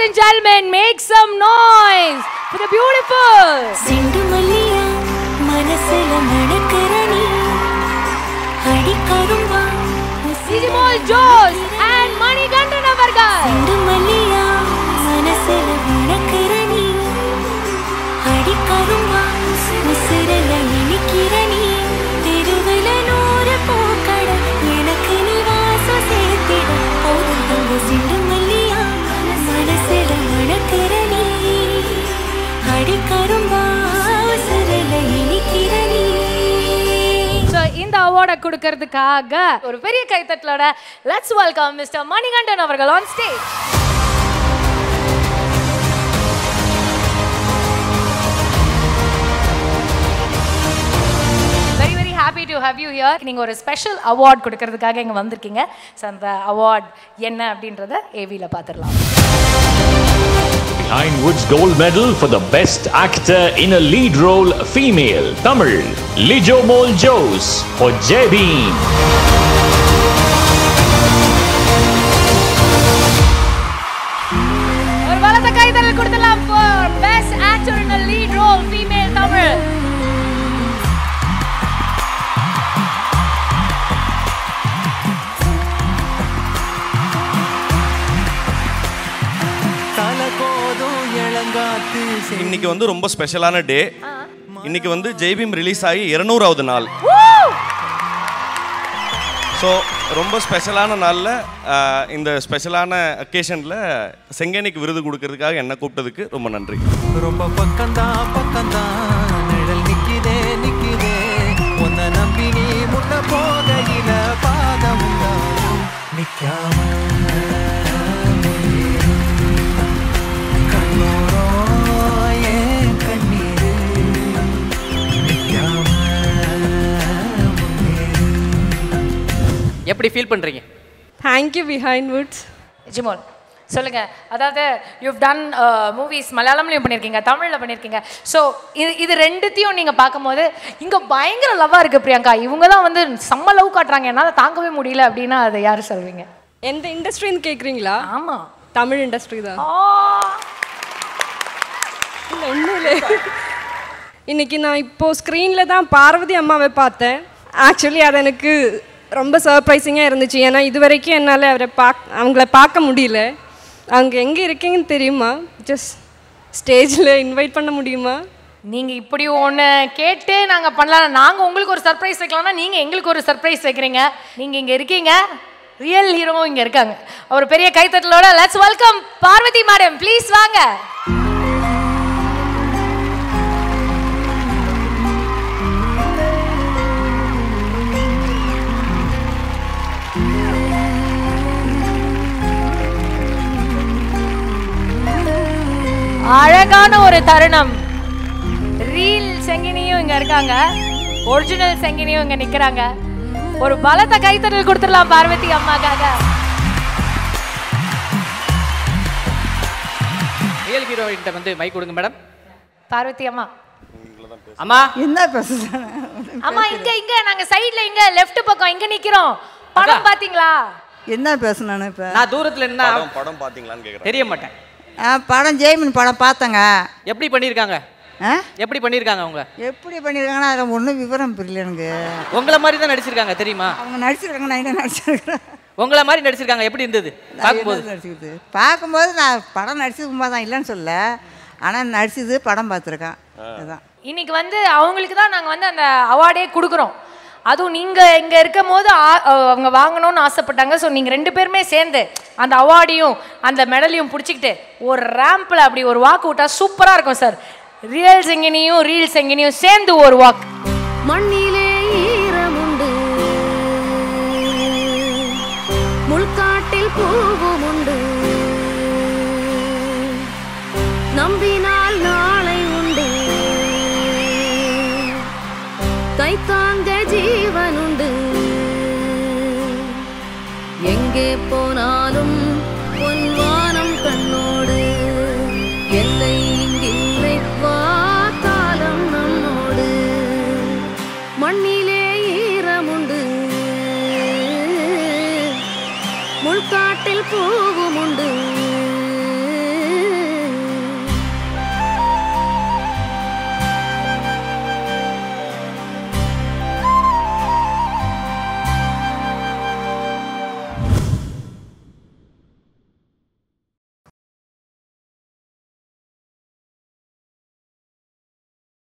and gentlemen, make some noise for the beautiful செண்டு மல்லியா மனசுல மணக்கிற நீ அடி கரும்பா Digimol Jose and Manikandan அவர்கள் செண்டு மல்லியா மனசுல மணக்கிற நீ அடி கரும்பா உசுரல இனிக்கிற நீ தெருவில நூறு பூக்கட எனக்கு நீ வாசம் சேர்த்திட போதும் தங்க செண்டு மல்லியா மனசுல மணக்கிற நீ அடி கரும்பா உசுரல இனிக்கிற நீ ஸோ இந்த அவார்டை கொடுக்கறதுக்காக ஒரு பெரிய கைத்தட்டலோட லெட்ஸ் வெல்கம் மிஸ்டர் மணிகண்டன் அவர்கள் on stage very very happy to have you here நீங்கள் ஒரு ஸ்பெஷல் அவார்ட் கொடுக்கறதுக்காக இங்கே வந்திருக்கீங்க ஸோ அந்த அவார்ட் என்ன அப்படின்றத ஏவியில் பார்த்துடலாம் Behind Woods Gold Medal for the Best Actor in a Lead Role Female, Tamil, Lijo Mol Jose for Jebeen. ஒரு பலத்த கைதறல் கொடுத்துடலாம் for best actor in a lead role female Tamil தலை கோதும் இளங்காத்து இன்னைக்கு வந்து ரொம்ப ஸ்பெஷலான டே இன்னைக்கு வந்து ஜெய்பீம் ரிலீஸ் ஆகி இருநூறாவது நாள் ஸோ ரொம்ப ஸ்பெஷலான நாளில் இந்த ஸ்பெஷலான அக்கேஷனில் செங்கேனிக்கு விருது கொடுக்கறதுக்காக என்ன கூப்பிட்டதுக்கு ரொம்ப நன்றி ரொம்ப பக்கம்தான் பக்கம்தான் நிழல் நிக்குதே நிக்குதே உன்னை நம்பி நீ முன்ன போகையில பாதம் உண்டாகும் நிக்காம கண்ணோரம் ஏன் கண்ணீரு நிக்காம முன்னேறு எப்படி ஃபீல் பண்ணுறீங்க தேங்க்யூ பிஹைண்ட் வுட்ஸ் ஜிமோல் சொல்லுங்க அதாவது யூவ் டன் மூவிஸ் மலையாளம்லையும் பண்ணியிருக்கீங்க தமிழில் பண்ணியிருக்கீங்க ஸோ இது இது ரெண்டுத்தையும் நீங்கள் பார்க்கும்போது இங்கே பயங்கர லவ்வாக இருக்குது பிரியங்கா இவங்க தான் வந்து செம்ம லவ் காட்டுறாங்க என்னால் தாங்கவே முடியல அப்படின்னா அதை யார் சொல்வீங்க எந்த இண்டஸ்ட்ரின்னு கேட்குறீங்களா ஆமாம் தமிழ் இண்டஸ்ட்ரி தான் இல்லை ஒன்றும் இல்லை இன்னைக்கு நான் இப்போது ஸ்க்ரீனில் தான் பார்வதி அம்மாவை பார்த்தேன் ஆக்சுவலி அது எனக்கு ரொம்ப சர்ப்ரைசிங்காக இருந்துச்சு ஏன்னா இது வரைக்கும் என்னால் அவரை பாக் அவங்கள பார்க்க முடியல அவங்க எங்கே இருக்கீங்கன்னு தெரியுமா ஜஸ்ட் ஸ்டேஜில் இன்வைட் பண்ண முடியுமா நீங்கள் இப்படி ஒன்று கேட்டு நாங்கள் பண்ணலாம் நாங்கள் உங்களுக்கு ஒரு சர்ப்ரைஸ் வைக்கலாம்னா நீங்கள் எங்களுக்கு ஒரு சர்ப்ரைஸ் வைக்கிறீங்க நீங்கள் இங்கே இருக்கீங்க ரியல் ஹீரோவும் இங்கே இருக்காங்க ஒரு பெரிய கைத்தட்டலோட let's welcome Parvathi madam please வாங்க அழகான ஒரு தருணம் ரீல் செங்கினியும் இங்க இருக்காங்க ஒரிஜினல் செங்கினியும் இங்க நிக்கிறாங்க ஒரு பலத்த கைத்தட்டல் கொடுத்துடலாம் பார்வதி அம்மாக்காக ரியல் ஹீரோயின்ட்ட வந்து மைக் கொடுங்க மேடம் பார்வதி அம்மா அம்மா என்ன பேசுறேன் அம்மா இங்க இங்க நாங்க சைடுல இங்க லெஃப்ட் பக்கம் இங்க நிக்கிறோம் படம் பாத்தீங்களா என்ன பேசணும் இப்போ நான் தூரத்துல என்ன படம் படம் பார்த்தீங்களான்னு கேட்குறேன் தெரிய மாட்டேன் படம் ஜெய்மின் படம் பார்த்தேங்க எப்படி பண்ணியிருக்காங்க ஆ எப்படி பண்ணியிருக்காங்க அவங்க எப்படி பண்ணியிருக்காங்கன்னா அதில் ஒன்றும் விவரம் புரியல எனக்கு உங்களை மாதிரி தான் நடிச்சிருக்காங்க தெரியுமா அவங்க நடிச்சிருக்காங்க நான் என்ன நடிச்சிருக்கிறேன் உங்களை மாதிரி நடிச்சிருக்காங்க எப்படி இருந்தது பார்க்கும்போது நடிச்சுக்கிது பார்க்கும்போது நான் படம் நடிச்சது சும்மா தான் இல்லைன்னு சொல்ல ஆனால் நடிச்சது படம் பார்த்துருக்கேன் அதுதான் இன்னைக்கு வந்து அவங்களுக்கு தான் நாங்க வந்து அந்த அவார்டே கொடுக்குறோம் அதுவும் நீங்க இங்க இருக்கும் போது ஆ- அவங்க வாங்கணும்னு ஆசைப்பட்டாங்க ஸோ நீங்க ரெண்டு பேருமே சேர்ந்து அந்த அவார்டையும் அந்த மெடலையும் பிடிச்சிக்கிட்டு ஒரு ரேம்ப்ல அப்படி ஒரு வாக்கு விட்டா சூப்பரா இருக்கும் சார் ரியல் செங்கினியும் ரீல் செங்கினியும் சேர்ந்து ஒரு வாக் மண்ணிலே ஈரமுண்டு முள்காட்டில் பூவும் உண்டு நம்பினால் நாளை உண்டு கை தாங்க ஜீவன் உண்டு எங்கே போனாலும் பொன்வானம் கண்ணோடு எல்லை இங்கில்லை வா காலம் நம்மோடு மண்ணிலே ஈரமுண்டு முள்காட்டில் பூவும்